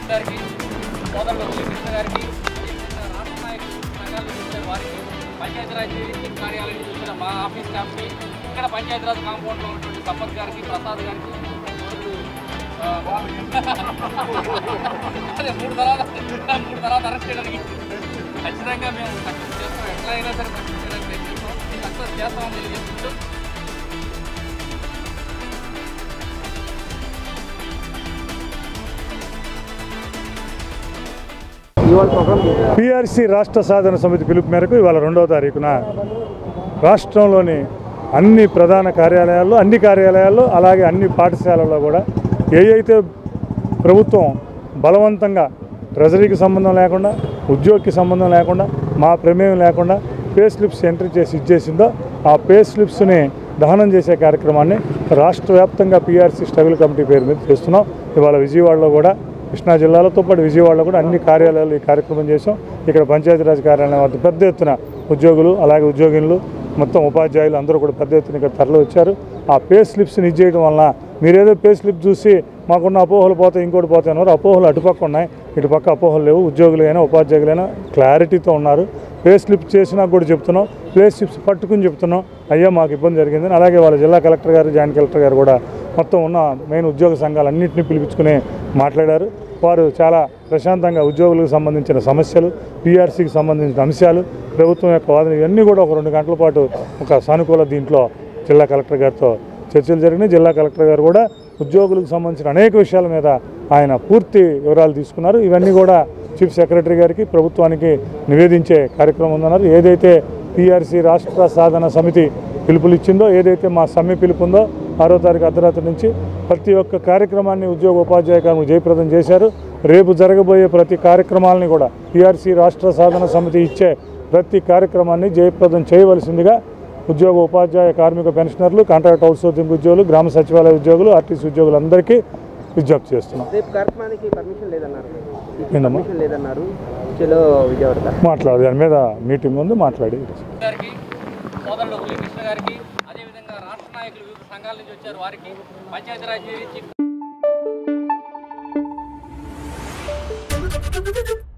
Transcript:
గారికి సోదరుడు ఉల్లి కృష్ణ గారికి అదేవిధంగా రాష్ట్ర నాయకులు సంఘాలు చూసే వారికి పంచాయతీరాజ్ యూనిట్ కార్యాలయం చూసిన మా ఆఫీస్ స్టాఫ్కి ఇక్కడ పంచాయతీరాజ్ కాంపౌండ్లో ఉన్నటువంటి సంపత్ గారికి ప్రసాద్ గారికి సోదరుడు, ఆ, అదే మూడు తర్వాత మూడు తర్వాత అరెస్ట్ చేయడానికి ఖచ్చితంగా మేము సక్సెస్ చేస్తాం ఎట్లా అయినా సరే సక్సెస్ చేయడానికి ప్రయత్నిస్తాం సక్సెస్ చేస్తామని తెలియజేస్తుంటూ పిఆర్సి రాష్ట్ర సాధన సమితి పిలుపు మేరకు ఇవాళ రెండవ తారీఖున రాష్ట్రంలోని అన్ని ప్రధాన కార్యాలయాల్లో అన్ని కార్యాలయాల్లో అలాగే అన్ని పాఠశాలల్లో కూడా ఏ అయితే ప్రభుత్వం బలవంతంగా ట్రెజరీకి సంబంధం లేకుండా ఉద్యోగికి సంబంధం లేకుండా మా ప్రమేయం లేకుండా పే స్లిప్స్ ఎంట్రీ చేసి ఇచ్చేసిందో ఆ పే స్లిప్స్ని దహనం చేసే కార్యక్రమాన్ని రాష్ట్ర వ్యాప్తంగా పీఆర్సీ స్ట్రగుల్ కమిటీ పేరు మీద చేస్తున్నాం ఇవాళ విజయవాడలో కూడా కృష్ణా జిల్లాలతో పాటు విజయవాడలో కూడా అన్ని కార్యాలయాలు ఈ కార్యక్రమం చేసాం ఇక్కడ పంచాయతీరాజ్ కార్యాలయం వద్ద పెద్ద ఎత్తున ఉద్యోగులు అలాగే ఉద్యోగులు మొత్తం ఉపాధ్యాయులు అందరూ కూడా పెద్ద ఎత్తున ఇక్కడ తరలి వచ్చారు ఆ పే స్లిప్స్ని ఇచ్చేయడం వలన మీరేదో పే స్లిప్ చూసి మాకున్న అపోహలు పోతాయి ఇంకోటి పోతాయి అన్నారు అపోహలు అటుపక్క ఉన్నాయి ఇటుపక్క అపోహలు లేవు ఉద్యోగులైనా ఉపాధ్యాయులైనా క్లారిటీతో ఉన్నారు పే స్లిప్ చేసినా కూడా చెప్తున్నాం పే స్లిప్స్ పట్టుకుని చెప్తున్నాం అయ్యా మాకు ఇబ్బంది జరిగిందని అలాగే వాళ్ళ జిల్లా కలెక్టర్ గారు జాయింట్ కలెక్టర్ గారు కూడా మొత్తం ఉన్న మెయిన్ ఉద్యోగ సంఘాలన్నింటినీ పిలిపించుకుని మాట్లాడారు వారు చాలా ప్రశాంతంగా ఉద్యోగులకు సంబంధించిన సమస్యలు పీఆర్సీకి సంబంధించిన అంశాలు ప్రభుత్వం యొక్క వాదన ఇవన్నీ కూడా ఒక రెండు గంటల పాటు ఒక సానుకూల దీంట్లో జిల్లా కలెక్టర్ గారితో చర్చలు జరిగినాయి జిల్లా కలెక్టర్ గారు కూడా ఉద్యోగులకు సంబంధించిన అనేక విషయాల మీద ఆయన పూర్తి వివరాలు తీసుకున్నారు ఇవన్నీ కూడా చీఫ్ సెక్రటరీ గారికి ప్రభుత్వానికి నివేదించే కార్యక్రమం ఉందన్నారు ఏదైతే పీఆర్సీ రాష్ట్ర సాధన సమితి పిలుపులు ఇచ్చిందో ఏదైతే మా సమ్మె పిలుపు ఉందో ఆరో తారీఖు అర్ధరాత్రి నుంచి ప్రతి ఒక్క కార్యక్రమాన్ని ఉద్యోగ ఉపాధ్యాయ కార్మికులు జయప్రదం చేశారు రేపు జరగబోయే ప్రతి కార్యక్రమాలని కూడా పీఆర్సీ రాష్ట్ర సాధన సమితి ఇచ్చే ప్రతి కార్యక్రమాన్ని జయప్రదం చేయవలసిందిగా ఉద్యోగ ఉపాధ్యాయ కార్మిక పెన్షనర్లు కాంట్రాక్ట్ అవుట్సోర్సింగ్ ఉద్యోగులు గ్రామ సచివాలయ ఉద్యోగులు ఆర్టీసీ ఉద్యోగులందరికీ విజ్ఞప్తి చేస్తున్నాం రేపు కార్యక్రమానికి పర్మిషన్ లేదన్నారు ఏందమ్మా? పర్మిషన్ లేదన్నారు చలో విజయవాడ మాట్లాడు దాని మీద మీటింగ్ ఉంది మాట్లాడి గారికి సోదరుడు ఉల్లి కృష్ణ గారికి అదేవిధంగా రాష్ట్ర నాయకులు వివిధ సంఘాల నుంచి వచ్చారు వారికి పంచాయతీరాజ్ చీఫ్